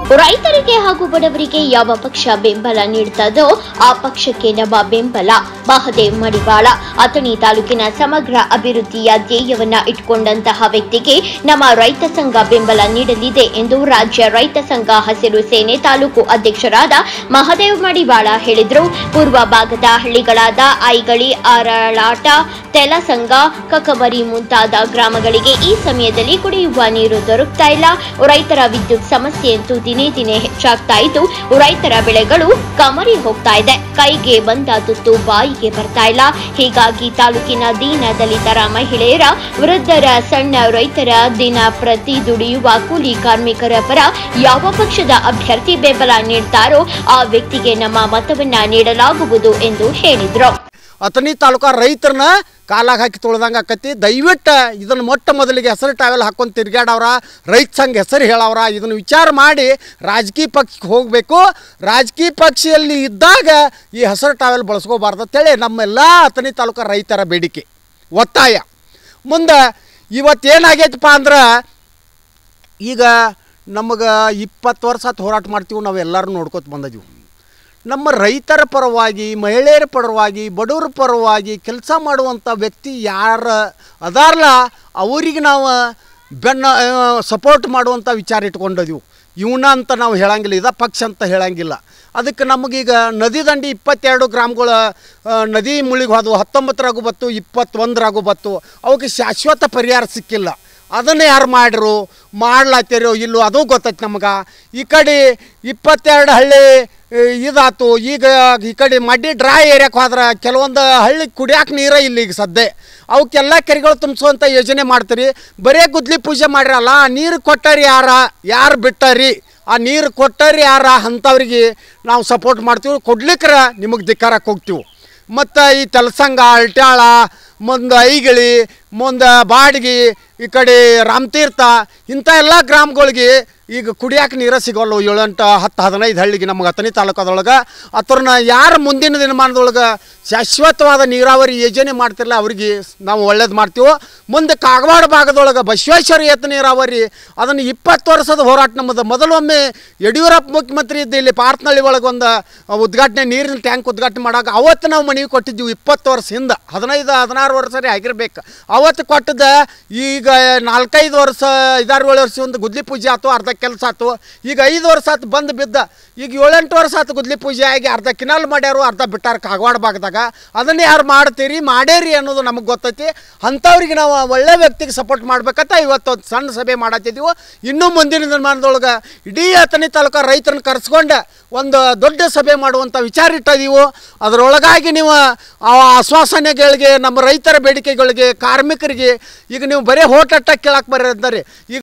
ರೈತರಿಗೆ ಹಾಗೂ ಬಡವರಿಗೆ ಯಾವ ಪಕ್ಷ ಬೆಂಬಲ ನೀಡುತ್ತದೋ ಆ ಪಕ್ಷಕ್ಕೆ ನಮ್ಮ ಬೆಂಬಲ ಮಹದೇವ್ ಮಡಿವಾಳ ಅಥಣಿ ತಾಲೂಕಿನ ಸಮಗ್ರ ಅಭಿವೃದ್ಧಿಯ ಧ್ಯೇಯವನ್ನ ಇಟ್ಕೊಂಡಂತಹ ವ್ಯಕ್ತಿಗೆ ನಮ್ಮ ರೈತ ಸಂಘ ಬೆಂಬಲ ನೀಡಲಿದೆ ಎಂದು ರಾಜ್ಯ ರೈತ ಸಂಘ ಹಸಿರು ಸೇನೆ ತಾಲೂಕು ಅಧ್ಯಕ್ಷರಾದ ಮಹದೇವ್ ಮಡಿವಾಳ ಹೇಳಿದರು ಪೂರ್ವ ಭಾಗದ ಹಳ್ಳಿಗಳಾದ ಐಗಳಿ ಅರಳಾಟ ತೆಲಸಂಗ ಕಕಮರಿ ಮುಂತಾದ ಗ್ರಾಮಗಳಿಗೆ ಈ ಸಮಯದಲ್ಲಿ ಕುಡಿಯುವ ನೀರು ದೊರಕ್ತಾ ಇಲ್ಲ ರೈತರ ವಿದ್ಯುತ್ ಸಮಸ್ಯೆಯಂತೂ ದಿನೇ ದಿನೇ ಹೆಚ್ಚಾಗ್ತಾ ಇದ್ದು ರೈತರ ಬೆಳೆಗಳು ಕಮರಿ ಹೋಗ್ತಾ ಇದೆ ಕೈಗೆ ಬಂದ ತುತ್ತು ಬಾಯಿಗೆ ಬರ್ತಾ ಇಲ್ಲ ಹೀಗಾಗಿ ತಾಲೂಕಿನ ದೀನ ದಲಿತರ ಮಹಿಳೆಯರ ವೃದ್ಧರ ಸಣ್ಣ ರೈತರ ದಿನ ಪ್ರತಿ ದುಡಿಯುವ ಕೂಲಿ ಕಾರ್ಮಿಕರ ಪರ ಯಾವ ಪಕ್ಷದ ಅಭ್ಯರ್ಥಿ ಬೆಂಬಲ ನೀಡ್ತಾರೋ ಆ ವ್ಯಕ್ತಿಗೆ ನಮ್ಮ ಮತವನ್ನ ನೀಡಲಾಗುವುದು ಎಂದು ಹೇಳಿದ್ರು ಅಥಣಿ ತಾಲೂಕ ರೈತರನ್ನ ಕಾಲಾಗ ಹಾಕಿ ತೊಳ್ದಂಗೆ ಆಕತಿ ದಯವಿಟ್ಟು ಇದನ್ನು ಮೊಟ್ಟ ಮೊದಲಿಗೆ ಹೆಸರು ಟಾವೆಲ್ ಹಾಕೊಂಡು ತಿರ್ಗಾಡವ್ರ ರೈತ ಸಂಘ ಹೆಸರು ಹೇಳವ್ರ ಇದನ್ನು ವಿಚಾರ ಮಾಡಿ ರಾಜಕೀಯ ಪಕ್ಷಕ್ಕೆ ಹೋಗಬೇಕು ರಾಜಕೀಯ ಪಕ್ಷದಲ್ಲಿ ಇದ್ದಾಗ ಈ ಹೆಸರು ಟಾವೆಲ್ ಬಳಸ್ಕೋಬಾರ್ದು ಅಂತೇಳಿ ನಮ್ಮೆಲ್ಲ ಅಥಣಿ ತಾಲೂಕ ರೈತರ ಬೇಡಿಕೆ ಒತ್ತಾಯ ಮುಂದೆ ಇವತ್ತೇನಾಗೈತಪ್ಪ ಅಂದ್ರೆ ಈಗ ನಮಗೆ ಇಪ್ಪತ್ತು ವರ್ಷ ಆತು ಹೋರಾಟ ಮಾಡ್ತೀವಿ ನಾವು ಎಲ್ಲರೂ ನೋಡ್ಕೊತ ಬಂದಿದ್ದೀವಿ ನಮ್ಮ ರೈತರ ಪರವಾಗಿ ಮಹಿಳೆಯರ ಪರವಾಗಿ ಬಡವರ ಪರವಾಗಿ ಕೆಲಸ ಮಾಡುವಂಥ ವ್ಯಕ್ತಿ ಯಾರ ಅದಾರಲ್ಲ ಅವರಿಗೆ ನಾವು ಬೆನ್ನ ಸಪೋರ್ಟ್ ಮಾಡುವಂಥ ವಿಚಾರ ಇಟ್ಕೊಂಡಿದ್ದೀವಿ ಇವನ ಅಂತ ನಾವು ಹೇಳಂಗಿಲ್ಲ ಇದ ಪಕ್ಷ ಅಂತ ಹೇಳಂಗಿಲ್ಲ ಅದಕ್ಕೆ ನಮಗೀಗ ನದಿ ದಂಡಿ ಇಪ್ಪತ್ತೆರಡು ಗ್ರಾಮಗಳ ಆ, ನದಿ ಮುಳಿಗೆ ಹೋದವು ಹತ್ತೊಂಬತ್ತರಾಗೂ ಬತ್ತು ಇಪ್ಪತ್ತೊಂದರಾಗೂ ಬತ್ತು ಅವಕ್ಕೆ ಶಾಶ್ವತ ಪರಿಹಾರ ಸಿಕ್ಕಿಲ್ಲ ಅದನ್ನು ಯಾರು ಮಾಡ್ರು ಮಾಡ್ಲಾತಿರೋ ಇಲ್ಲೋ ಅದು ಗೊತ್ತೈತೆ ನಮ್ಗೆ ಈ ಕಡೆ ಇಪ್ಪತ್ತೆರಡು ಹಳ್ಳಿ ಆ, ಇದಾತು ಈಗ ಈ ಕಡೆ ಮಡ್ಡಿ ಡ್ರೈ ಏರಿಯಾಕ್ಕೆ ಹೋದ್ರೆ ಕೆಲವೊಂದು ಹಳ್ಳಿ ಕುಡಿಯಾಕೆ ನೀರೇ ಇಲ್ಲ ಈಗ ಸದ್ಯ ಅವಕ್ಕೆಲ್ಲ ಕೆರೆಗಳು ತುಂಬಿಸುವಂಥ ಯೋಜನೆ ಮಾಡ್ತೀರಿ ಬರೇ ಗುದ್ಲಿ ಪೂಜೆ ಮಾಡಿರಲ್ಲ ಆ ನೀರು ಕೊಟ್ಟಾರಿ ಯಾರ ಯಾರು ಬಿಟ್ಟಾರಿ ಆ ನೀರು ಕೊಟ್ಟಾರಿ ಯಾರ ಅಂಥವ್ರಿಗೆ ನಾವು ಸಪೋರ್ಟ್ ಮಾಡ್ತೀವಿ ಕೊಡ್ಲಿಕ್ರ ನಿಮಗೆ ಧಿಕ್ಕಾರಕ್ಕೆ ಹೋಗ್ತೀವಿ ಮತ್ತು ಈ ತಲಸಂಗ ಅಲ್ಟ್ಯಾಳ ಮುಂದೆ ಐಗಿಳಿ ಮುಂದೆ ಬಾಡ್ಗಿ ಈ ಕಡೆ ರಾಮತೀರ್ಥ ಇಂಥ ಎಲ್ಲ ಗ್ರಾಮಗಳಿಗೆ ಈಗ ಕುಡಿಯಾಕೆ ನೀರು ಸಿಗೋಲ್ಲ ಏಳೆಂಟು ಹತ್ತು ಹದಿನೈದು ಹಳ್ಳಿಗೆ ನಮಗೆ ಹತ್ತನೇ ತಾಲೂಕದೊಳಗೆ ಅತ್ರನ್ನ ಯಾರು ಮುಂದಿನ ದಿನಮಾನದೊಳಗೆ ಶಾಶ್ವತವಾದ ನೀರಾವರಿ ಯೋಜನೆ ಮಾಡ್ತಿರಲ್ಲ ಅವ್ರಿಗೆ ನಾವು ಒಳ್ಳೇದು ಮಾಡ್ತೀವೋ ಮುಂದೆ ಕಾಗವಾಡ ಭಾಗದೊಳಗೆ ಬಸವೇಶ್ವರ ಏತ ನೀರಾವರಿ ಅದನ್ನು ಇಪ್ಪತ್ತು ವರ್ಷದ ಹೋರಾಟ ನಮ್ಮದು ಮೊದಲೊಮ್ಮೆ ಯಡಿಯೂರಪ್ಪ ಮುಖ್ಯಮಂತ್ರಿ ಇದ್ದ ಇಲ್ಲಿ ಪಾರ್ತ್ನಳ್ಳಿ ಒಳಗೆ ಒಂದು ಉದ್ಘಾಟನೆ ನೀರಿನ ಟ್ಯಾಂಕ್ ಉದ್ಘಾಟನೆ ಮಾಡಾಕ ಅವತ್ತು ನಾವು ಮನವಿ ಕೊಟ್ಟಿದ್ದೀವಿ ಇಪ್ಪತ್ತು ವರ್ಷ ಹಿಂದೆ ಹದಿನೈದು ಹದಿನಾರು ವರ್ಷ ಸರಿ ಆಗಿರ್ಬೇಕು ಅವತ್ತು ಕೊಟ್ಟದ ಈಗ ನಾಲ್ಕೈದು ವರ್ಷ ಐದಾರು ಏಳು ವರ್ಷ ಒಂದು ಗುದ್ಲಿ ಪೂಜೆ ಆಯ್ತು ಅರ್ಧ ಕೆಲಸ ಆಯ್ತು ಈಗ ಐದು ವರ್ಷ ಆಯ್ತು ಬಂದು ಬಿದ್ದ ಈಗ ಏಳೆಂಟು ವರ್ಷ ಆಯ್ತು ಗುದ್ಲಿ ಪೂಜೆ ಆಗಿ ಅರ್ಧ ಕಿನಾಲ್ ಮಾಡ್ಯಾರು ಅರ್ಧ ಬಿಟ್ಟಾರ ಕಾಗವಾಡ ಭಾಗದಾಗ ಅದನ್ನ ಯಾರು ಮಾಡ್ತೀರಿ ಮಾಡೇರಿ ಅನ್ನೋದು ನಮಗೆ ಗೊತ್ತೈತಿ ಅಂಥವ್ರಿಗೆ ನಾವು ಒಳ್ಳೆ ವ್ಯಕ್ತಿಗೆ ಸಪೋರ್ಟ್ ಮಾಡ್ಬೇಕಂತ ಇವತ್ತು ಒಂದು ಸಣ್ಣ ಸಭೆ ಮಾಡತ್ತಿದ್ದೀವಿ ಇನ್ನೂ ಮುಂದಿನ ದಿನಮಾನದೊಳಗೆ ಇಡೀ ಅಥಣಿ ತಾಲೂಕು ರೈತರನ್ನ ಕರೆಸ್ಕೊಂಡು ಒಂದು ದೊಡ್ಡ ಸಭೆ ಮಾಡುವಂಥ ವಿಚಾರ ಇಟ್ಟಿದ್ದೀವಿ ಅದರೊಳಗಾಗಿ ನೀವು ಆ ಆಶ್ವಾಸನೆಗಳಿಗೆ ನಮ್ಮ ರೈತರ ಬೇಡಿಕೆಗಳಿಗೆ ಕಾರ್ಮಿಕರಿಗೆ ಈಗ ನೀವು ಬರೀ ಹೋಟಟ್ಟ ಕೇಳಕ್ಕೆ ಬರೀ ಈಗ